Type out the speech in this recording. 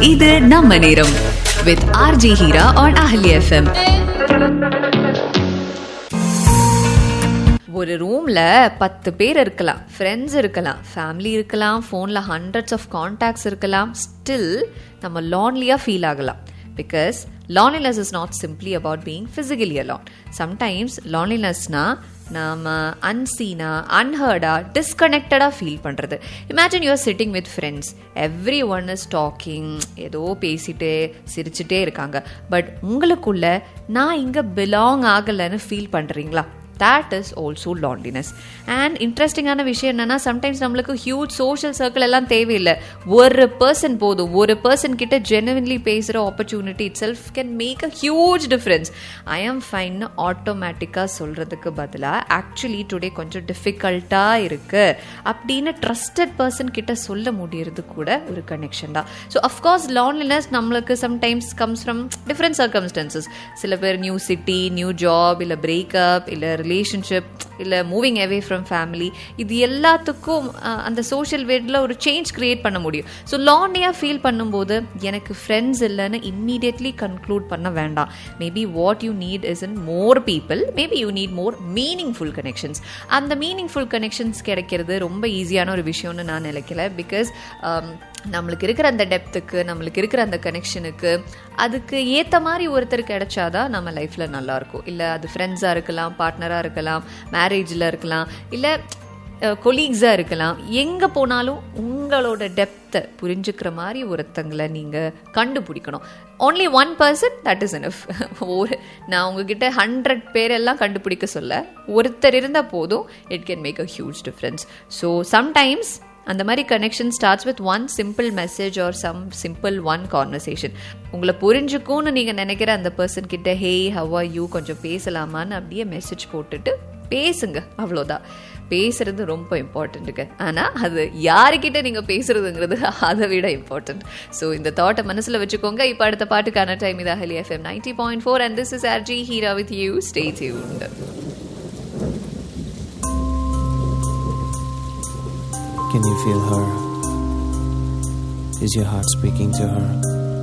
இது நம்ம நேரம் with RJ Heera on Ahali FM ஒரு ரூம்ல பத்து பேர் இருக்கலாம் ஃப்ரெண்ட்ஸ் இருக்கலாம் ஃபேமிலி இருக்கலாம் ஃபோன்ல ஹண்ட்ரட்ஸ் ஆஃப் கான்டாக்ட்ஸ் இருக்கலாம் ஸ்டில் நம்ம லான்லியா ஃபீல் ஆகலாம் because loneliness is not simply about being physically alone sometimes லான்லினஸ்னா நாம அன்சீனா அன்ஹர்டா டிஸ்கனெக்டடாக ஃபீல் பண்ணுறது imagine you're sitting with friends everyone is talking ஏதோ பேசிட்டு சிரிச்சுட்டே இருக்காங்க பட் உங்களுக்குள்ள நான் இங்கே பிலாங் ஆகலைன்னு ஃபீல் பண்ணுறீங்களா that is also loneliness and இன்ட்ரெஸ்டிங்கான விஷயம் என்னன்னா சம்டைம்ஸ் நம்மளுக்கு ஹியூஜ் சோஷியல் சர்க்கிள் எல்லாம் தேவையில்லை ஒரு பர்சன் போதும் ஒரு பர்சன் கிட்ட ஜெனுவின்லி பேசுகிற opportunity itself can make a huge difference I am fine ஆட்டோமேட்டிக்காக சொல்கிறதுக்கு பதிலாக ஆக்சுவலி டுடே கொஞ்சம் டிஃபிகல்ட்டாக இருக்கு அப்படின்னு ட்ரஸ்டட் பர்சன் கிட்ட சொல்ல முடியறது கூட ஒரு கனெக்ஷன் தான் ஸோ அஃப்கோர்ஸ் லான்லினஸ் நம்மளுக்கு sometimes comes from different circumstances சில பேர் நியூ சிட்டி நியூ ஜாப் இல்லை பிரேக்கப் இல்லை ரிலேஷன்ஷிப் இல்லை மூவிங் அவே ஃப்ரம் ஃபேமிலி இது எல்லாத்துக்கும் அஹ், அந்த சோஷியல் வேடில் ஒரு சேஞ்ச் கிரியேட் பண்ண முடியும் ஸோ லான்லியாக ஃபீல் பண்ணும்போது எனக்கு ஃப்ரெண்ட்ஸ் இல்லைன்னு இம்மீடியட்லி கன்க்ளூட் பண்ண வேண்டாம் maybe what you need is in more people maybe you need more meaningful connections அந்த மீனிங்ஃபுல் கனெக்ஷன்ஸ் கிடைக்கிறது ரொம்ப ஈஸியான ஒரு விஷயம்னு நான் நினைக்கல பிகாஸ் நம்மளுக்கு இருக்கிற அந்த டெப்த்துக்கு நம்மளுக்கு இருக்கிற அந்த கனெக்ஷனுக்கு அதுக்கு ஏற்ற மாதிரி ஒருத்தர் கிடைச்சாதான் நம்ம லைஃப்பில் நல்லாயிருக்கும் இல்லை அது ஃப்ரெண்ட்ஸாக இருக்கலாம் பார்ட்னராக இருக்கலாம் மேரேஜில் இருக்கலாம் இல்லை கொலீக்ஸாக இருக்கலாம் எங்கே போனாலும் உங்களோட டெப்த்தை புரிஞ்சுக்கிற மாதிரி ஒருத்தங்களை நீங்கள் கண்டுபிடிக்கணும் only one person that is enough ஒரு நான் உங்ககிட்ட ஹண்ட்ரட் பேரெல்லாம் கண்டுபிடிக்க சொல்ல ஒருத்தர் இருந்தால் போதும் it can make a huge difference so sometimes அந்த மாதிரி connection starts with one simple message or some simple one conversation உங்களை புரிஞ்சுக்கும்னு நீங்கள் நினைக்கிற அந்த பர்சன் கிட்ட ஹே ஹவ் ஆர் யூ கொஞ்சம் பேசலாமான்னு அப்படியே மெசேஜ் போட்டுட்டு பேசுங்க அவ்வளோதான் பேசுறது ரொம்ப இம்பார்ட்டண்ட்டுங்க ஆனால் அது யாருக்கிட்ட நீங்கள் பேசுறதுங்கிறது அதை விட இம்பார்ட்டன்ட் ஸோ இந்த தாட்டை மனசில் வச்சுக்கோங்க இப்போ அடுத்த பாட்டுக்கான டைம் இது Ahali FM ninety point four and this is RJ Heera with you stay tuned Can you feel her? Is your heart speaking to her?